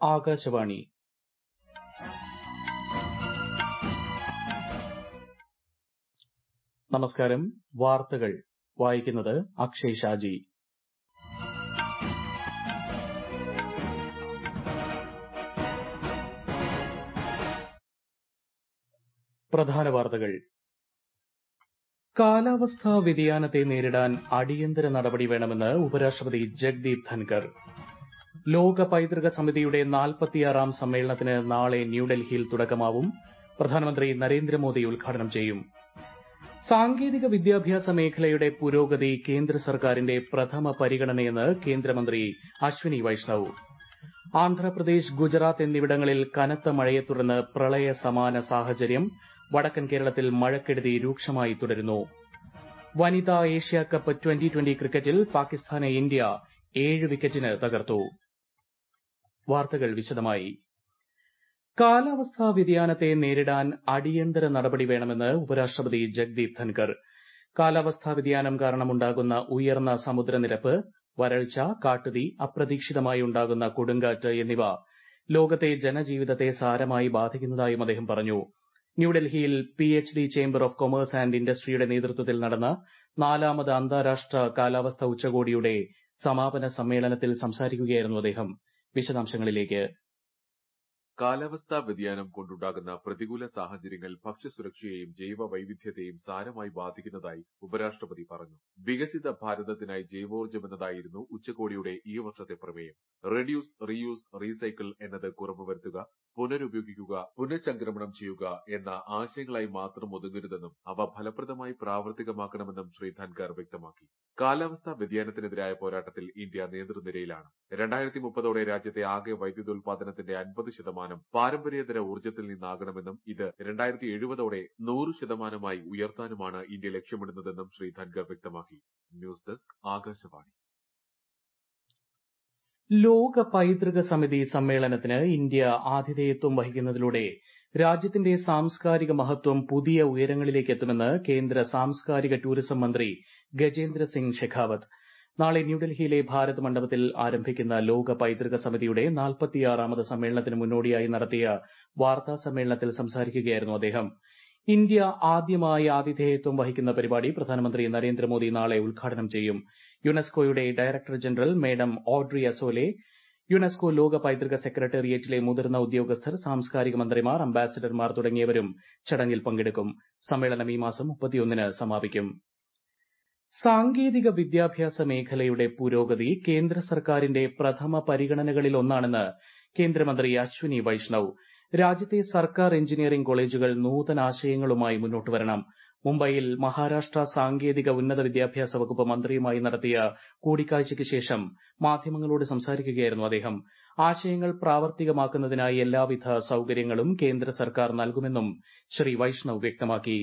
ആകാശവാണി നമസ്കാരം വാർത്തകൾ വായിക്കുന്നത് അക്ഷയ് ഷാജി പ്രധാന വാർത്തകൾ കാലാവസ്ഥാ വ്യതിയാനത്തെ നേരിടാൻ അടിയന്തര നടപടി വേണമെന്ന് ഉപരാഷ്ട്രപതി ജഗ്ദീപ് ധൻകർ ലോക പൈതൃക സമിതിയുടെ നാൽപ്പത്തിയാറാം സമ്മേളനത്തിന് നാളെ ന്യൂഡൽഹിയിൽ തുടക്കമാവും പ്രധാനമന്ത്രി നരേന്ദ്രമോദി ഉദ്ഘാടനം ചെയ്യും സാങ്കേതിക വിദ്യാഭ്യാസ മേഖലയുടെ പുരോഗതി കേന്ദ്ര സർക്കാരിന്റെ പ്രഥമ പരിഗണനയെന്ന് കേന്ദ്രമന്ത്രി അശ്വിനി വൈഷ്ണവ് ആന്ധ്രാപ്രദേശ് ഗുജറാത്ത് എന്നിവിടങ്ങളിൽ കനത്ത മഴയെ തുടർന്ന് പ്രളയ സമാന സാഹചര്യം വടക്കൻ കേരളത്തിൽ മഴക്കെടുതി രൂക്ഷമായി തുടരുന്നു വനിതാ ഏഷ്യാകപ്പ് ട്വന്റി ട്വന്റി ക്രിക്കറ്റിൽ പാകിസ്ഥാനെ ഇന്ത്യ ഏഴ് വിക്കറ്റിന് തകർത്തു വാർത്തകൾ വിശദമായി കാലാവസ്ഥാ വ്യതിയാനത്തെ നേരിടാൻ അടിയന്തര നടപടി വേണമെന്ന് ഉപരാഷ്ട്രപതി ജഗ്ദീപ് ധൻകർ കാലാവസ്ഥാ വ്യതിയാനം കാരണമുണ്ടാകുന്ന ഉയർന്ന സമുദ്രനിരപ്പ് വരൾച്ച കാട്ടുതീ അപ്രതീക്ഷിതമായി ഉണ്ടാകുന്ന കൊടുങ്കാറ്റ് എന്നിവ ലോകത്തെ ജനജീവിതത്തെ സാരമായി ബാധിക്കുന്നതായും അദ്ദേഹം പറഞ്ഞു ന്യൂഡൽഹിയിൽ P H D Chamber of Commerce and ഇൻഡസ്ട്രിയുടെ നേതൃത്വത്തിൽ നടന്ന നാലാമത് അന്താരാഷ്ട്ര കാലാവസ്ഥാ ഉച്ചകോടിയുടെ സമാപന സമ്മേളനത്തിൽ സംസാരിക്കുകയായിരുന്നു അദ്ദേഹം വിശദാംശങ്ങളിലേക്ക് കാലാവസ്ഥാ വ്യതിയാനം കൊണ്ടുണ്ടാകുന്ന പ്രതികൂല സാഹചര്യങ്ങൾ ഭക്ഷ്യസുരക്ഷയെയും ജൈവ വൈവിധ്യത്തെയും സാരമായി ബാധിക്കുന്നതായി ഉപരാഷ്ട്രപതി പറഞ്ഞു വികസിത ഭാരതത്തിനായി ജൈവോർജ്ജം എന്നതായിരുന്നു ഉച്ചകോടിയുടെ ഈ വർഷത്തെ പ്രമേയം റെഡ്യൂസ് റീയൂസ് റീസൈക്കിൾ എന്നത് കുറവ് വരുത്തുക പുനരുപയോഗിക്കുക പുനഃചംക്രമണം ചെയ്യുക എന്ന ആശയങ്ങളായി മാത്രം ഒതുങ്ങരുതെന്നും അവ ഫലപ്രദമായി പ്രാവർത്തികമാക്കണമെന്നും ശ്രീ ധൻകർ വ്യക്തമാക്കി കാലാവസ്ഥാ വ്യതിയാനത്തിനെതിരായ പോരാട്ടത്തിൽ ഇന്ത്യ നേതൃനിരയിലാണ് രണ്ടായിരത്തി മുപ്പതോടെ രാജ്യത്തെ ആകെ വൈദ്യുതോൽപാദനത്തിന്റെ അൻപത് ശതമാനം പാരമ്പര്യേതര ഊർജ്ജത്തിൽ നിന്നാകണമെന്നും ഇത് രണ്ടായിരത്തി എഴുപതോടെ നൂറ് ശതമാനമായി ഉയർത്താനുമാണ് ഇന്ത്യ ലക്ഷ്യമിടുന്നതെന്നും ശ്രീ ധൻകർ വ്യക്തമാക്കി ന്യൂസ് ഡെസ്ക് ആകാശവാണി ലോക പൈതൃക സമിതി സമ്മേളനത്തിന് ഇന്ത്യ ആതിഥേയത്വം വഹിക്കുന്നതിലൂടെ രാജ്യത്തിന്റെ സാംസ്കാരിക മഹത്വം പുതിയ ഉയരങ്ങളിലേക്ക് എത്തുമെന്ന് കേന്ദ്ര സാംസ്കാരിക ടൂറിസം മന്ത്രി ഗജേന്ദ്ര സിംഗ് ഷെഖാവത്ത് നാളെ ന്യൂഡൽഹിയിലെ ഭാരത് മണ്ഡപത്തിൽ ആരംഭിക്കുന്ന ലോക പൈതൃക സമിതിയുടെ നാൽപ്പത്തിയാറാമത് സമ്മേളനത്തിന് മുന്നോടിയായി നടത്തിയ വാർത്താ സമ്മേളനത്തിൽ സംസാരിക്കുകയായിരുന്നു അദ്ദേഹം ഇന്ത്യ ആദ്യമായി ആതിഥേയത്വം വഹിക്കുന്ന പരിപാടി പ്രധാനമന്ത്രി നരേന്ദ്രമോദി നാളെ ഉദ്ഘാടനം ചെയ്യും യുനെസ്കോയുടെ director general madam Audrey Azoulay UNESCO ലോക പൈതൃക സെക്രട്ടേറിയറ്റിലെ മുതിർന്ന ഉദ്യോഗസ്ഥർ സാംസ്കാരിക മന്ത്രിമാർ അംബാസിഡർമാർ തുടങ്ങിയവരും ചടങ്ങിൽ പങ്കെടുക്കും സമ്മേളനം ഈ മാസം മുപ്പത്തിയൊന്നിന് സമാപിക്കും സാങ്കേതിക വിദ്യാഭ്യാസ മേഖലയുടെ പുരോഗതി കേന്ദ്ര സർക്കാരിന്റെ പ്രഥമ പരിഗണനകളിലൊന്നാണെന്ന് കേന്ദ്രമന്ത്രി അശ്വിനി വൈഷ്ണവ് രാജ്യത്തെ സർക്കാർ എഞ്ചിനീയറിംഗ് കോളേജുകൾ നൂതനാശയങ്ങളുമായി മുന്നോട്ട് വരണം മുംബൈയിൽ മഹാരാഷ്ട്ര സാങ്കേതിക ഉന്നത വിദ്യാഭ്യാസ വകുപ്പ് മന്ത്രിയുമായി നടത്തിയ കൂടിക്കാഴ്ചയ്ക്ക് ശേഷം മാധ്യമങ്ങളോട് സംസാരിക്കുകയായിരുന്നു അദ്ദേഹം ആശയങ്ങൾ പ്രാവർത്തികമാക്കുന്നതിനായി എല്ലാവിധ സൌകര്യങ്ങളും കേന്ദ്ര സർക്കാർ നൽകുമെന്നും ശ്രീ വൈഷ്ണവ് വ്യക്തമാക്കി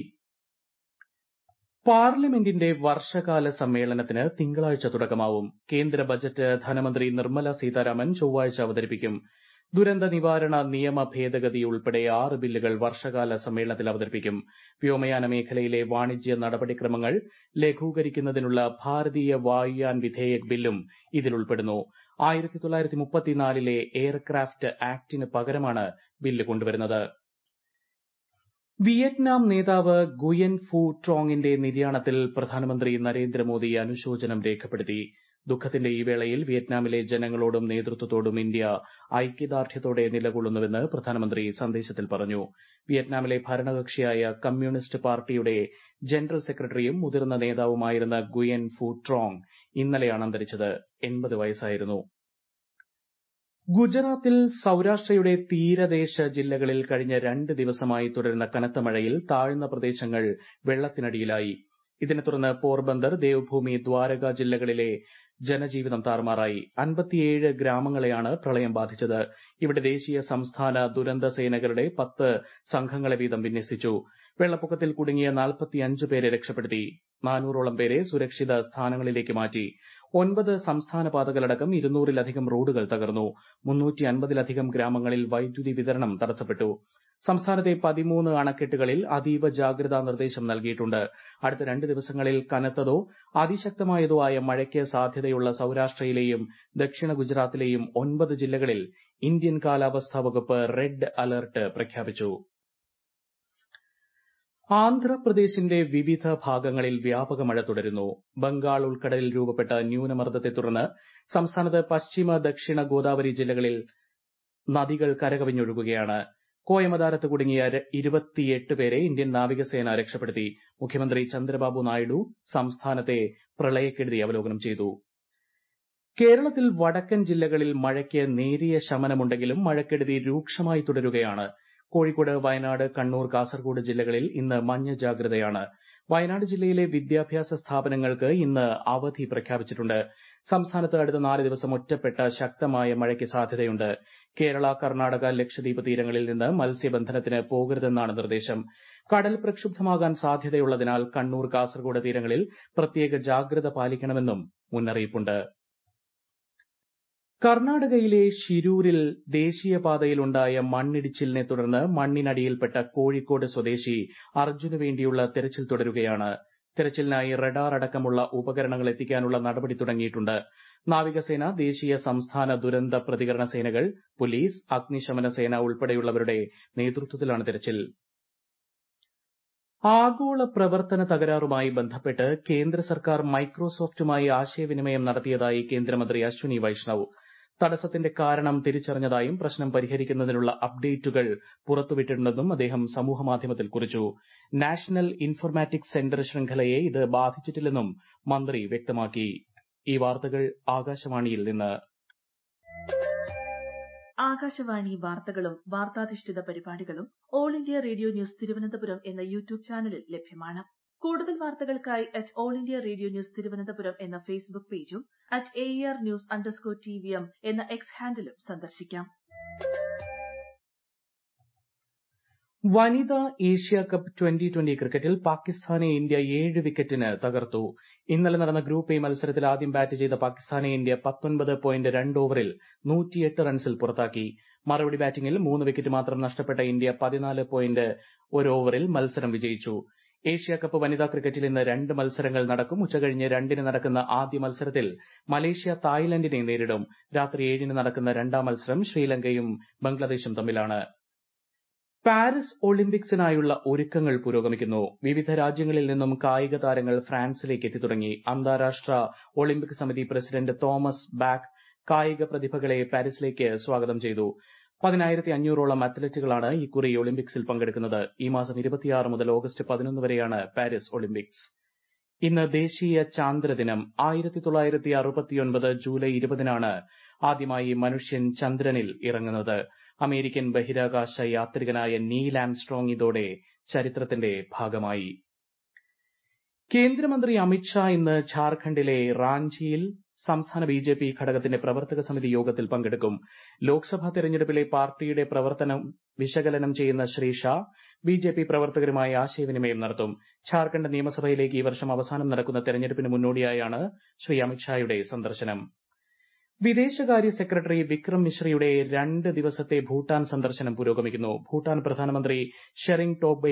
പാർലമെന്റിന്റെ വർഷകാല സമ്മേളനത്തിന് തിങ്കളാഴ്ച തുടക്കമാവും കേന്ദ്ര ബജറ്റ് ധനമന്ത്രി നിർമ്മല സീതാരാമൻ ചൊവ്വാഴ്ച അവതരിപ്പിക്കും ദുരന്ത നിവാരണ നിയമ ഭേദഗതി ഉൾപ്പെടെ ആറ് ബില്ലുകൾ വർഷകാല സമ്മേളനത്തിൽ അവതരിപ്പിക്കും വ്യോമയാന മേഖലയിലെ വാണിജ്യ നടപടിക്രമങ്ങൾ ലഘൂകരിക്കുന്നതിനുള്ള ഭാരതീയ വായുയാൻ വിധേയക് ബില്ലും ഇതിൽ ഉൾപ്പെടുന്നു ആയിരത്തി തൊള്ളായിരത്തി മുപ്പത്തിനാലിലെ എയർക്രാഫ്റ്റ് ആക്ടിന് പകരമാണ് ബില്ല് കൊണ്ടുവരുന്നത് വിയറ്റ്നാം നേതാവ് ഗുയൻ ഫു ട്രോങ്ങിന്റെ നിര്യാണത്തിൽ പ്രധാനമന്ത്രി നരേന്ദ്രമോദി അനുശോചനം രേഖപ്പെടുത്തി ദുഃഖത്തിന്റെ ഈ വേളയിൽ വിയറ്റ്നാമിലെ ജനങ്ങളോടും നേതൃത്വത്തോടും ഇന്ത്യ ഐക്യദാർഢ്യത്തോടെ നിലകൊള്ളുന്നുവെന്ന് പ്രധാനമന്ത്രി സന്ദേശത്തിൽ പറഞ്ഞു വിയറ്റ്നാമിലെ ഭരണകക്ഷിയായ കമ്മ്യൂണിസ്റ്റ് പാർട്ടിയുടെ ജനറൽ സെക്രട്ടറിയും മുതിർന്ന നേതാവുമായിരുന്ന ഗുയൻ ഫു ട്രോങ് ഇന്നലെയാണ് അന്തരിച്ചത് എൺപത് വയസ്സായിരുന്നു ഗുജറാത്തിൽ സൌരാഷ്ട്രയുടെ തീരദേശ ജില്ലകളിൽ കഴിഞ്ഞ രണ്ട് ദിവസമായി തുടരുന്ന കനത്ത മഴയിൽ താഴ്ന്ന പ്രദേശങ്ങൾ വെള്ളത്തിനടിയിലായി ഇതിനെ തുടർന്ന് പോർബന്ദർ ദേവ്ഭൂമി ദ്വാരക ജില്ലകളിലെ ജനജീവിതം താറുമാറായി അൻപത്തിയേഴ് ഗ്രാമങ്ങളെയാണ് പ്രളയം ബാധിച്ചത് ഇവിടെ ദേശീയ സംസ്ഥാന ദുരന്ത സേനകളുടെ പത്ത് സംഘങ്ങളെ വീതം വിന്യസിച്ചു വെള്ളപ്പൊക്കത്തിൽ കുടുങ്ങിയ നാൽപ്പത്തിയഞ്ച് പേരെ രക്ഷപ്പെടുത്തി നാനൂറോളം പേരെ സുരക്ഷിത സ്ഥാനങ്ങളിലേക്ക് മാറ്റി ഒൻപത് സംസ്ഥാന പാതകളടക്കം ഇരുന്നൂറിലധികം റോഡുകൾ തകർന്നു മുന്നൂറ്റി അൻപതിലധികം ഗ്രാമങ്ങളിൽ വൈദ്യുതി വിതരണം തടസ്സപ്പെട്ടു സംസ്ഥാനത്തെ പതിമൂന്ന് അണക്കെട്ടുകളിൽ അതീവ ജാഗ്രതാ നിർദ്ദേശം നൽകിയിട്ടുണ്ട് അടുത്ത രണ്ട് ദിവസങ്ങളിൽ കനത്തതോ അതിശക്തമായതോ ആയ മഴയ്ക്ക് സാധ്യതയുള്ള സൌരാഷ്ട്രയിലെയും ദക്ഷിണ ഗുജറാത്തിലെയും ഒൻപത് ജില്ലകളിൽ ഇന്ത്യൻ കാലാവസ്ഥാ വകുപ്പ് റെഡ് അലർട്ട് പ്രഖ്യാപിച്ചു ആന്ധ്രാപ്രദേശിന്റെ വിവിധ ഭാഗങ്ങളിൽ വ്യാപക മഴ തുടരുന്നു ബംഗാൾ ഉൾക്കടലിൽ രൂപപ്പെട്ട ന്യൂനമർദ്ദത്തെ തുടർന്ന് സംസ്ഥാനത്ത് പശ്ചിമ ദക്ഷിണ ഗോദാവരി ജില്ലകളിൽ നദികൾ കരകവിഞ്ഞൊഴുകുകയാണ് കോയമദാരത്ത് കുടുങ്ങിയ ഇരുപത്തിയെട്ട് പേരെ ഇന്ത്യൻ നാവികസേന രക്ഷപ്പെടുത്തി മുഖ്യമന്ത്രി ചന്ദ്രബാബു നായിഡു സംസ്ഥാനത്തെ പ്രളയക്കെടുതി അവലോകനം ചെയ്തു കേരളത്തിൽ വടക്കൻ ജില്ലകളിൽ മഴയ്ക്ക് നേരിയ ശമനമുണ്ടെങ്കിലും മഴക്കെടുതി രൂക്ഷമായി തുടരുകയാണ് കോഴിക്കോട് വയനാട് കണ്ണൂർ കാസർഗോഡ് ജില്ലകളിൽ ഇന്ന് മഞ്ഞ ജാഗ്രതയാണ് വയനാട് ജില്ലയിലെ വിദ്യാഭ്യാസ സ്ഥാപനങ്ങൾക്ക് ഇന്ന് അവധി പ്രഖ്യാപിച്ചിട്ടുണ്ട് സംസ്ഥാനത്ത് അടുത്ത നാല് ദിവസം ഒറ്റപ്പെട്ട ശക്തമായ മഴയ്ക്ക് സാധ്യതയുണ്ട് കേരള കർണാടക ലക്ഷദ്വീപ് തീരങ്ങളിൽ നിന്ന് മത്സ്യബന്ധനത്തിന് പോകരുതെന്നാണ് നിർദ്ദേശം കടൽ പ്രക്ഷുബ്ധമാകാൻ സാധ്യതയുള്ളതിനാൽ കണ്ണൂർ കാസർഗോഡ് തീരങ്ങളിൽ പ്രത്യേക ജാഗ്രത പാലിക്കണമെന്നും മുന്നറിയിപ്പുണ്ട് കർണാടകയിലെ ഷിരൂരിൽ ദേശീയപാതയിലുണ്ടായ മണ്ണിടിച്ചിലിനെ തുടർന്ന് മണ്ണിനടിയിൽപ്പെട്ട കോഴിക്കോട് സ്വദേശി അർജുന് വേണ്ടിയുള്ള തെരച്ചിൽ തുടരുകയാണ് തെരച്ചിലിനായി റഡാർ അടക്കമുള്ള ഉപകരണങ്ങൾ എത്തിക്കാനുള്ള നടപടി തുടങ്ങിയിട്ടുണ്ട് നാവികസേന ദേശീയ സംസ്ഥാന ദുരന്ത പ്രതികരണ സേനകൾ പോലീസ് അഗ്നിശമന സേന ഉൾപ്പെടെയുള്ളവരുടെ നേതൃത്വത്തിലാണ് തെരച്ചിൽ ആഗോള പ്രവർത്തന തകരാറുമായി ബന്ധപ്പെട്ട് കേന്ദ്ര സർക്കാർ മൈക്രോസോഫ്റ്റുമായി ആശയവിനിമയം നടത്തിയതായി കേന്ദ്രമന്ത്രി അശ്വിനി വൈഷ്ണവ് തടസ്സത്തിന്റെ കാരണം തിരിച്ചറിഞ്ഞതായും പ്രശ്നം പരിഹരിക്കുന്നതിനുള്ള അപ്ഡേറ്റുകൾ പുറത്തുവിട്ടിട്ടുണ്ടെന്നും അദ്ദേഹം സമൂഹമാധ്യമത്തിൽ കുറിച്ചു നാഷണൽ ഇൻഫർമാറ്റിക്സ് സെന്റർ ശൃംഖലയെ ഇത് ബാധിച്ചിട്ടില്ലെന്നും മന്ത്രി വ്യക്തമാക്കി ഈ വാർത്തകൾ ആകാശവാണിയിൽ നിന്ന് ആകാശവാണി വാർത്തകളും വാർത്താധിഷ്ഠിത പരിപാടികളും All India Radio News Thiruvananthapuram എന്ന യൂട്യൂബ് ചാനലിൽ ലഭ്യമാണ് കൂടുതൽ വാർത്തകൾക്കായി at All India Radio News Thiruvananthapuram എന്ന ഫേസ്ബുക്ക് പേജും at A R news underscore T V M എന്ന എക്സ് ഹാൻഡിലും സന്ദർശിക്കാം വനിതാ ഏഷ്യ കപ്പ് ട്വന്റി ട്വന്റി ക്രിക്കറ്റിൽ പാകിസ്ഥാനെ ഇന്ത്യ ഏഴ് വിക്കറ്റിന് തകർത്തു ഇന്നലെ നടന്ന ഗ്രൂപ്പ് എ മത്സരത്തിൽ ആദ്യം ബാറ്റ് ചെയ്ത പാകിസ്ഥാനെ ഇന്ത്യ പത്തൊൻപത് പോയിന്റ് രണ്ട് ഓവറിൽ നൂറ്റിയെട്ട് റൺസിൽ പുറത്താക്കി മറുപടി ബാറ്റിംഗിൽ മൂന്ന് വിക്കറ്റ് മാത്രം നഷ്ടപ്പെട്ട ഇന്ത്യ പതിനാല് പോയിന്റ് ഒരു ഓവറിൽ മത്സരം വിജയിച്ചു ഏഷ്യ കപ്പ് വനിതാ ക്രിക്കറ്റിൽ ഇന്ന് രണ്ട് മത്സരങ്ങൾ നടക്കും ഉച്ചകഴിഞ്ഞ് രണ്ടിന് നടക്കുന്ന ആദ്യ മത്സരത്തിൽ മലേഷ്യ തായ്ലൻഡിനെ നേരിടും രാത്രി ഏഴിന് നടക്കുന്ന രണ്ടാം മത്സരം ശ്രീലങ്കയും ബംഗ്ലാദേശും തമ്മിലാണ് പാരീസ് ഒളിമ്പിക്സിനായുള്ള ഒരുക്കങ്ങൾ പുരോഗമിക്കുന്നു വിവിധ രാജ്യങ്ങളിൽ നിന്നും കായിക താരങ്ങൾ ഫ്രാൻസിലേക്ക് എത്തിത്തുടങ്ങി അന്താരാഷ്ട്ര ഒളിമ്പിക് സമിതി പ്രസിഡന്റ് തോമസ് ബാക്ക് കായിക പ്രതിഭകളെ പാരീസിലേക്ക് സ്വാഗതം ചെയ്തു പതിനായിരത്തി അഞ്ഞൂറോളം അത്ലറ്റുകളാണ് ഇക്കുറി ഒളിമ്പിക്സിൽ പങ്കെടുക്കുന്നത് ഈ മാസം ഇരുപത്തിയാറ് മുതൽ ഓഗസ്റ്റ് പതിനൊന്ന് വരെയാണ് പാരീസ് ഒളിമ്പിക്സ് ഇന്ന് ദേശീയ ചാന്ദ്രദിനം ആയിരത്തി തൊള്ളായിരത്തി അറുപത്തിയൊൻപത് ജൂലൈ ഇരുപതിനാണ് ആദ്യമായി മനുഷ്യൻ ചന്ദ്രനിൽ ഇറങ്ങുന്നത് അമേരിക്കൻ ബഹിരാകാശ യാത്രികനായ നീൽ ആംസ്ട്രോങ് ഇതോടെ ചരിത്രത്തിന്റെ ഭാഗമായി കേന്ദ്രമന്ത്രി അമിത്ഷാ ഇന്ന് ഝാർഖണ്ഡിലെ റാഞ്ചിയിൽ സംസ്ഥാന ബി ജെ പി ഘടകത്തിന്റെ പ്രവർത്തക സമിതി യോഗത്തിൽ പങ്കെടുക്കും ലോക്സഭാ തെരഞ്ഞെടുപ്പിലെ പാർട്ടിയുടെ പ്രവർത്തനം വിശകലനം ചെയ്യുന്ന Shri Shah B J P പ്രവർത്തകരുമായി ആശയവിനിമയം നടത്തും ഝാർഖണ്ഡ് നിയമസഭയിലേക്ക് ഈ വർഷം അവസാനം നടക്കുന്ന തെരഞ്ഞെടുപ്പിന് മുന്നോടിയായാണ് ശ്രീ അമിത്ഷായുടെ സന്ദർശനം വിദേശകാര്യ സെക്രട്ടറി വിക്രം മിശ്രയുടെ രണ്ട് ദിവസത്തെ ഭൂട്ടാൻ സന്ദർശനം പുരോഗമിക്കുന്നു ഭൂട്ടാൻ പ്രധാനമന്ത്രി ഷെറിംഗ് ടോബ്ഗെ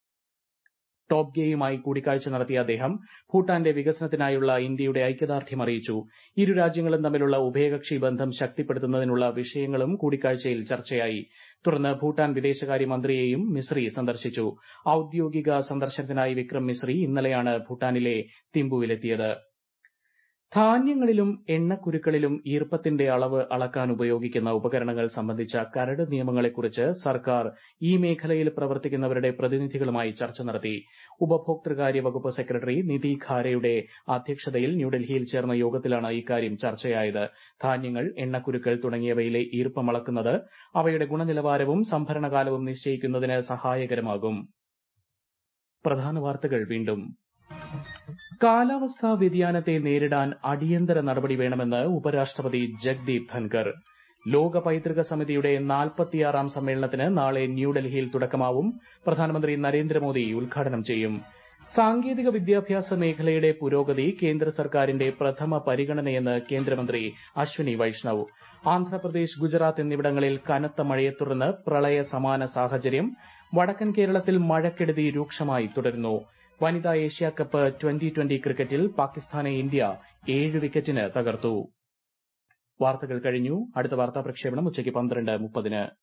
ടോബ്ഗെയുമായി കൂടിക്കാഴ്ച നടത്തിയ അദ്ദേഹം ഭൂട്ടാന്റെ വികസനത്തിനായുള്ള ഇന്ത്യയുടെ ഐക്യദാർഢ്യം അറിയിച്ചു ഇരു രാജ്യങ്ങളും തമ്മിലുള്ള ഉഭയകക്ഷി ബന്ധം ശക്തിപ്പെടുത്തുന്നതിനുള്ള വിഷയങ്ങളും കൂടിക്കാഴ്ചയിൽ ചർച്ചയായി തുടർന്ന് ഭൂട്ടാൻ വിദേശകാര്യ മന്ത്രിയെയും മിസ്രി സന്ദർശിച്ചു ഔദ്യോഗിക സന്ദർശനത്തിനായി വിക്രം മിസ്രി ഇന്നലെയാണ് ഭൂട്ടാനിലെ തിമ്പുവിലെത്തിയത് ധാന്യങ്ങളിലും എണ്ണക്കുരുക്കളിലും ഈർപ്പത്തിന്റെ അളവ് അളക്കാൻ ഉപയോഗിക്കുന്ന ഉപകരണങ്ങൾ സംബന്ധിച്ച കരട് നിയമങ്ങളെക്കുറിച്ച് സർക്കാർ ഈ മേഖലയിൽ പ്രവർത്തിക്കുന്നവരുടെ പ്രതിനിധികളുമായി ചർച്ച നടത്തി ഉപഭോക്തൃകാര്യ വകുപ്പ് സെക്രട്ടറി നിധി ഖാരയുടെ അധ്യക്ഷതയിൽ ന്യൂഡൽഹിയിൽ ചേർന്ന യോഗത്തിലാണ് ഇക്കാര്യം ചർച്ചയായത് ധാന്യങ്ങൾ എണ്ണക്കുരുക്കൾ തുടങ്ങിയവയിലെ ഈർപ്പം അളക്കുന്നത് അവയുടെ ഗുണനിലവാരവും സംഭരണകാലവും നിശ്ചയിക്കുന്നതിന് സഹായകരമാകും പ്രധാന വാർത്തകൾ വീണ്ടും കാലാവസ്ഥാ വ്യതിയാനത്തെ നേരിടാൻ അടിയന്തര നടപടി വേണമെന്ന് ഉപരാഷ്ട്രപതി ജഗ്ദീപ് ധൻകർ ലോക പൈതൃക സമിതിയുടെ നാൽപ്പത്തിയാറാം സമ്മേളനത്തിന് നാളെ ന്യൂഡൽഹിയിൽ തുടക്കമാവും പ്രധാനമന്ത്രി നരേന്ദ്രമോദി ഉദ്ഘാടനം ചെയ്യും സാങ്കേതിക വിദ്യാഭ്യാസ മേഖലയുടെ പുരോഗതി കേന്ദ്ര സർക്കാരിന്റെ പ്രഥമ പരിഗണനയെന്ന് കേന്ദ്രമന്ത്രി അശ്വിനി വൈഷ്ണവ് ആന്ധ്രാപ്രദേശ് ഗുജറാത്ത് എന്നിവിടങ്ങളിൽ കനത്ത മഴയെ തുടർന്ന് പ്രളയ സമാന സാഹചര്യം വടക്കൻ കേരളത്തിൽ മഴക്കെടുതി രൂക്ഷമായി തുടരുന്നു വനിതാ ഏഷ്യാകപ്പ് ട്വന്റി ട്വന്റി ക്രിക്കറ്റിൽ പാകിസ്ഥാനെ ഇന്ത്യ ഏഴ് വിക്കറ്റിന് തകർത്തു വാർത്തകൾ കഴിഞ്ഞു അടുത്ത വാർത്താ പ്രക്ഷേപണം ഉച്ചയ്ക്ക് പന്ത്രണ്ട് മുപ്പതിന്